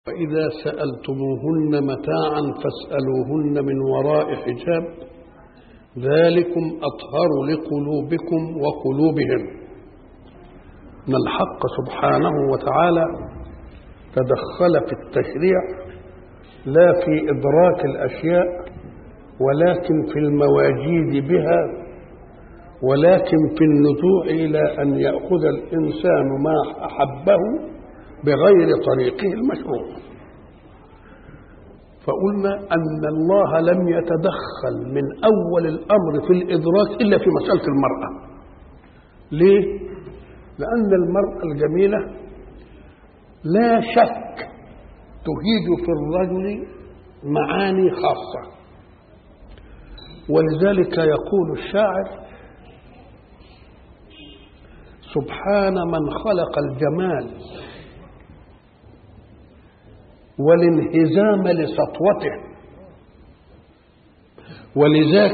وإذا سألتموهن متاعا فاسألوهن من وراء حجاب ذلكم أطهر لقلوبكم وقلوبهم أن الحق سبحانه وتعالى تدخل في التشريع لا في إدراك الأشياء ولكن في المواجيد بها ولكن في النزوع إلى أن يأخذ الإنسان ما أحبه بغير طريقه المشروع فقلنا أن الله لم يتدخل من أول الأمر في الإدراك إلا في مسألة المرأة ليه؟ لأن المرأة الجميلة لا شك تهيج في الرجل معاني خاصة ولذلك يقول الشاعر سبحان من خلق الجمال والانهزام لسطوته ولذاك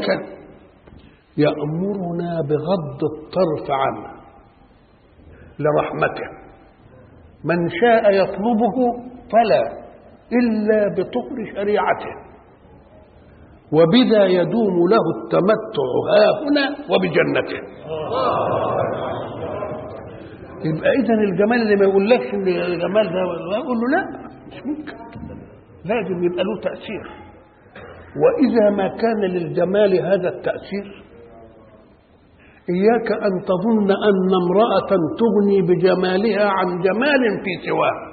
يأمرنا بغض الطرف عنه لرحمته من شاء يطلبه فلا إلا بطهر شريعته وبذا يدوم له التمتع ها هنا وبجنته يبقى اذا الجمال اللي ما يقولكش ان الجمال ده اقول له لا مش ممكن لازم يبقى له تاثير واذا ما كان للجمال هذا التاثير اياك ان تظن ان امراه تغني بجمالها عن جمال في سواه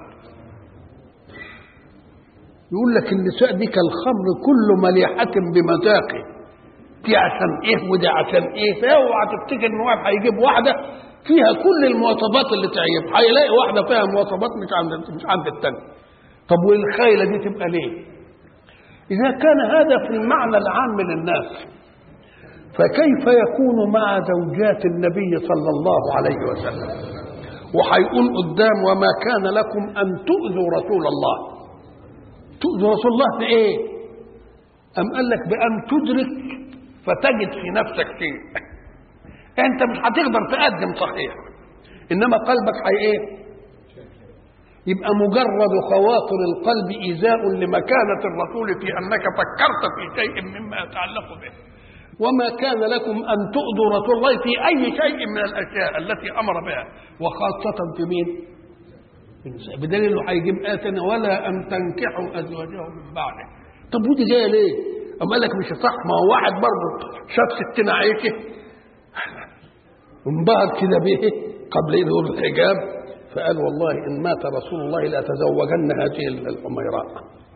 يقول لك النساء دي كالخمر كل مليحة بمذاقه دي عشان ايه ودي عشان ايه فاوعى تفتكر ان واحد هيجيب واحده فيها كل المواصفات اللي تعجب هيلاقي واحده فيها مواصفات مش عند مش عند الثانيه طب والخيله دي تبقى ليه اذا كان هذا في المعنى العام للناس فكيف يكون مع زوجات النبي صلى الله عليه وسلم وهيقول قدام وما كان لكم ان تؤذوا رسول الله تؤذوا رسول الله بايه ام قال لك بان تدرك فتجد في نفسك شيء انت مش هتقدر تقدم صحيح انما قلبك هي ايه يبقى مجرد خواطر القلب ايذاء لمكانه الرسول في انك فكرت في شيء مما يتعلق به وما كان لكم ان تؤذوا رسول الله في اي شيء من الاشياء التي امر بها وخاصه في مين بدليل انه هيجيب اتنا ولا ان تنكحوا ازواجه من بعده طب ودي جايه ليه؟ اما قال لك مش صح ما هو واحد برضه شاف ستنا عيشه انبهر كده به قبل يدخل الحجاب فقال والله ان مات رسول الله لاتزوجن هذه الحميراء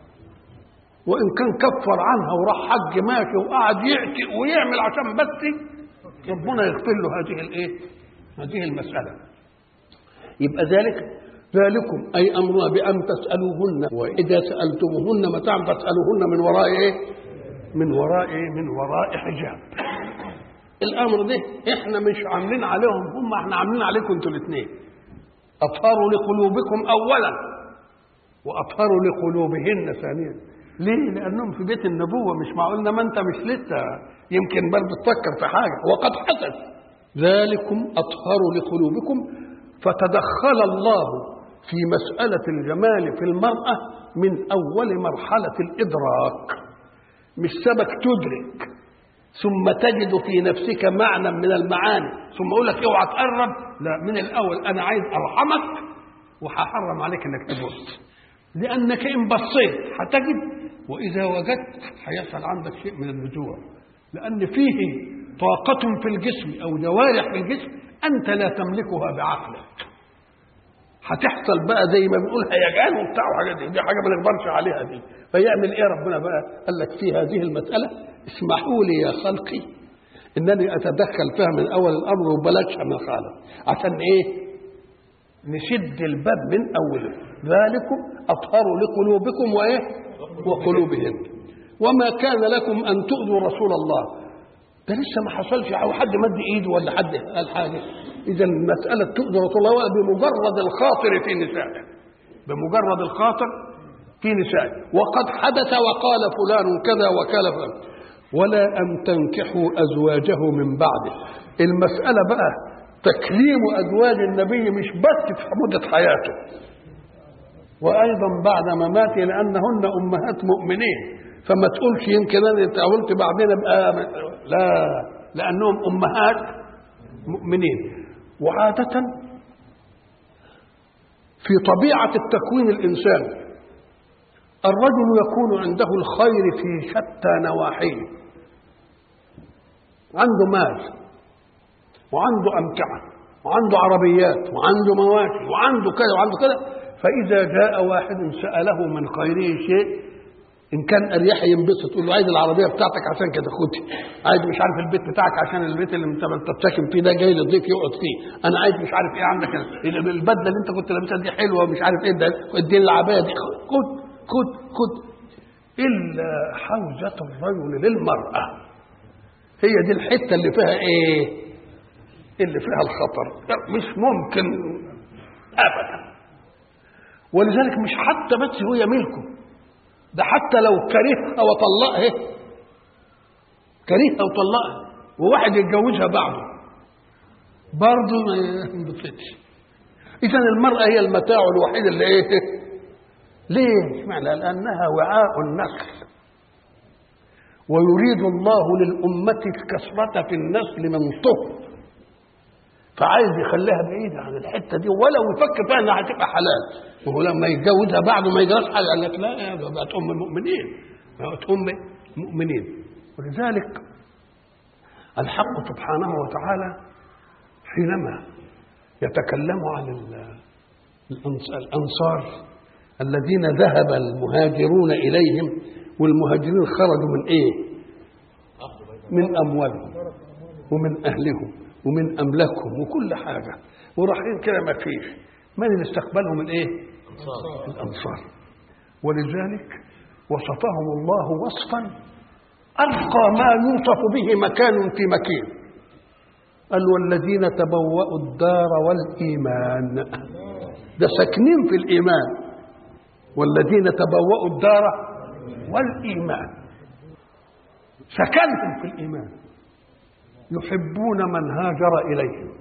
وان كان كفر عنها وراح حج ماشي وقعد يعتق ويعمل عشان بس ربنا يغفر له هذه الايه؟ هذه المساله يبقى ذلك ذلكم اي امرنا بان تسالوهن واذا سالتموهن متاعا فاسالوهن من وراء ايه؟ من وراء ايه؟ من وراء حجاب الامر ده احنا مش عاملين عليهم هم احنا عاملين عليكم انتوا الاثنين اطهروا لقلوبكم اولا واطهروا لقلوبهن ثانيا ليه؟ لانهم في بيت النبوه مش معقول ما انت مش لسه يمكن برضه تفكر في حاجه وقد حدث ذلكم اطهر لقلوبكم فتدخل الله في مساله الجمال في المراه من اول مرحله الادراك مش سبك تدرك ثم تجد في نفسك معنى من المعاني ثم اقول لك اوعى تقرب لا من الاول انا عايز ارحمك وهحرم عليك انك تبص لانك ان بصيت هتجد واذا وجدت هيحصل عندك شيء من النزوع لان فيه طاقة في الجسم او جوارح في الجسم انت لا تملكها بعقلك هتحصل بقى زي ما بنقول هيجان وبتاع وحاجات دي دي حاجه ما نقدرش عليها دي فيعمل ايه ربنا بقى قال لك في هذه المساله اسمحوا لي يا خلقي انني اتدخل فيها من اول الامر وبلاش من خالق عشان ايه نشد الباب من اوله ذلكم اطهر لقلوبكم وايه وقلوبهم وما كان لكم ان تؤذوا رسول الله ده لسه ما حصلش او حد مد ايده ولا حد قال حاجه اذا مساله تؤذي رسول الله بمجرد الخاطر في نسائه بمجرد الخاطر في نسائه وقد حدث وقال فلان كذا وكذا فلان ولا ان تنكحوا ازواجه من بعده المساله بقى تكريم ازواج النبي مش بس في مده حياته وايضا بعد مماته لانهن امهات مؤمنين فما تقولش يمكن انا تقولت بعدين ابقى لا لانهم امهات مؤمنين وعاده في طبيعه التكوين الانساني الرجل يكون عنده الخير في شتى نواحيه عنده مال وعنده أمتعة وعنده عربيات وعنده مواشي وعنده كذا وعنده كذا فإذا جاء واحد سأله من خيره شيء إن كان أريح ينبسط تقول له عايز العربية بتاعتك عشان كده خدها عايز مش عارف البيت بتاعك عشان البيت اللي انت بتسكن فيه ده جاي للضيف يقعد فيه أنا عايز مش عارف إيه عندك البدلة اللي أنت كنت لابسها دي حلوة مش عارف إيه ده اديني العباية دي خد خد خد إلا حوزة الرجل للمرأة هي دي الحتة اللي فيها إيه اللي فيها الخطر مش ممكن أبدا ولذلك مش حتى بس هي ملكه ده حتى لو كرهها وطلقها كرهها وطلقها وواحد يتجوزها بعده برضه ما ينبسطش اذا المراه هي المتاع الوحيد اللي ايه ليه معنى لانها وعاء النسل ويريد الله للأمة الكثرة في النسل من طهر فعايز يخليها بعيدة عن الحتة دي ولو يفكر فيها انها هتبقى حلال وهو لما يتجوزها بعده ما يجراش حاجة قال لك لا يا بقت أم المؤمنين بقت أم المؤمنين ولذلك الحق سبحانه وتعالى حينما يتكلم عن الأنصار الذين ذهب المهاجرون إليهم والمهاجرين خرجوا من إيه؟ من أموالهم ومن أهلهم ومن أملاكهم وكل حاجة ورايحين كده ما فيش من اللي استقبلهم الإيه؟ الأنصار ولذلك وصفهم الله وصفا أرقى ما يوصف به مكان في مكين قال والذين تبوأوا الدار والإيمان ده ساكنين في الإيمان والذين تبوأوا الدار والإيمان سكنهم في الإيمان يحبون من هاجر إليهم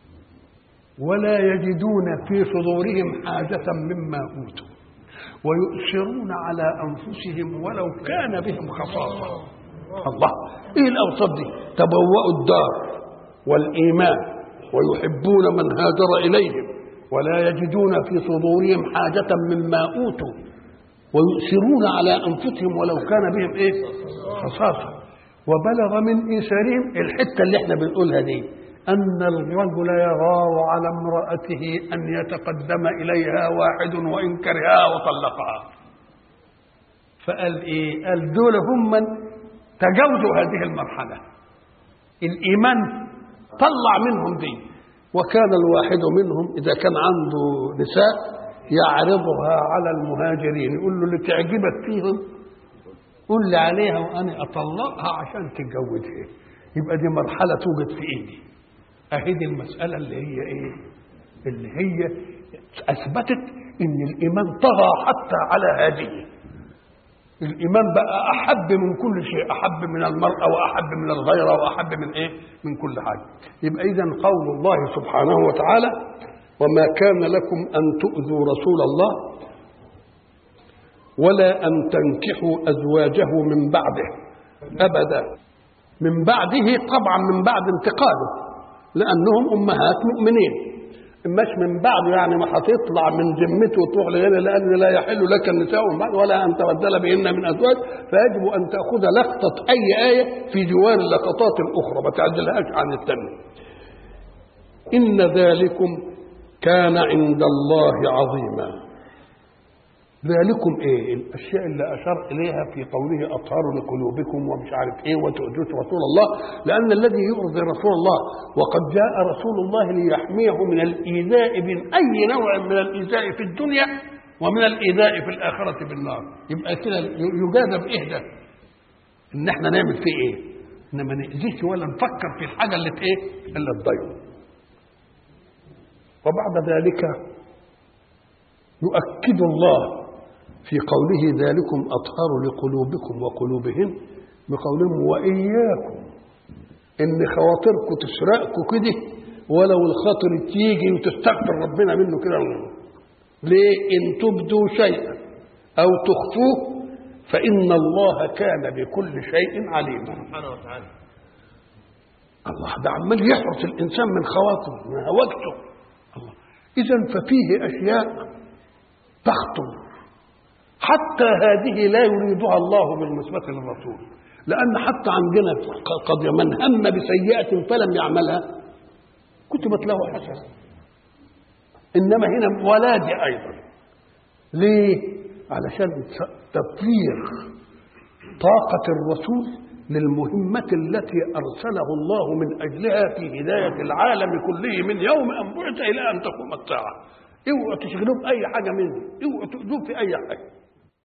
ولا يجدون في صدورهم حاجة مما أوتوا ويؤثرون على أنفسهم ولو كان بهم خصاصة الله إيه الأوصاف دي تبوأوا الدار والإيمان ويحبون من هاجر إليهم ولا يجدون في صدورهم حاجة مما أوتوا ويؤثرون على أنفسهم ولو كان بهم إيه خصاصة وبلغ من إيثارهم الحتة اللي احنا بنقولها دي أن الرجل يغار على امرأته أن يتقدم إليها واحد وإن كرهها وطلقها فقال إيه قال دول هم من تجاوزوا هذه المرحلة الإيمان طلع منهم دي وكان الواحد منهم إذا كان عنده نساء يعرضها على المهاجرين يقول له اللي تعجبك فيهم قول لي عليها وأنا أطلقها عشان تتجوزها يبقى دي مرحلة توجد في إيدي أهي دي المسألة اللي هي إيه اللي هي أثبتت إن الإيمان طغى حتى على هذه الإيمان بقى أحب من كل شيء أحب من المرأة وأحب من الغيرة وأحب من إيه من كل حاجة يبقى إذا قول الله سبحانه وتعالى وما كان لكم أن تؤذوا رسول الله ولا أن تنكحوا أزواجه من بعده أبدا من بعده طبعا من بعد انتقاله لأنهم أمهات مؤمنين مش من بعده يعني ما هتطلع من ذمته وتروح لغيره لان لا يحل لك النساء من بعد ولا ان تبدل بهن من ازواج فيجب ان تاخذ لقطه اي ايه في جوار اللقطات الاخرى ما تعدلهاش عن الثانيه. ان ذلكم كان عند الله عظيما. ذلكم ايه؟ الاشياء اللي اشار اليها في قوله اطهروا لقلوبكم ومش عارف ايه وتؤذوا رسول الله لان الذي يؤذي رسول الله وقد جاء رسول الله ليحميه من الايذاء من اي نوع من الايذاء في الدنيا ومن الايذاء في الاخره بالنار يبقى كده يجازى بايه ده؟ ان احنا نعمل فيه ايه؟ ان ما ناذيش ولا نفكر في الحاجه اللي ايه؟ اللي تضيعه. وبعد ذلك يؤكد الله في قوله ذلكم أطهر لقلوبكم وقلوبهن بقولهم وإياكم إن خواطركم تسرقكم كده ولو الخاطر تيجي وتستغفر ربنا منه كده ليه إن تبدوا شيئا أو تخفوه فإن الله كان بكل شيء عليما سبحانه وتعالى الله ده عمال يحرس الإنسان من خواطره من هوجته الله إذا ففيه أشياء تخطر حتى هذه لا يريدها الله بالنسبة للرسول لأن حتى عندنا قد من هم بسيئة فلم يعملها كتبت له حسنة إنما هنا ولادي أيضا ليه؟ علشان تفريغ طاقة الرسول للمهمة التي أرسله الله من أجلها في هداية العالم كله من يوم أن بعث إلى أن تقوم الساعة اوعوا تشغلوه بأي حاجة منه اوعوا تؤذوه في أي حاجة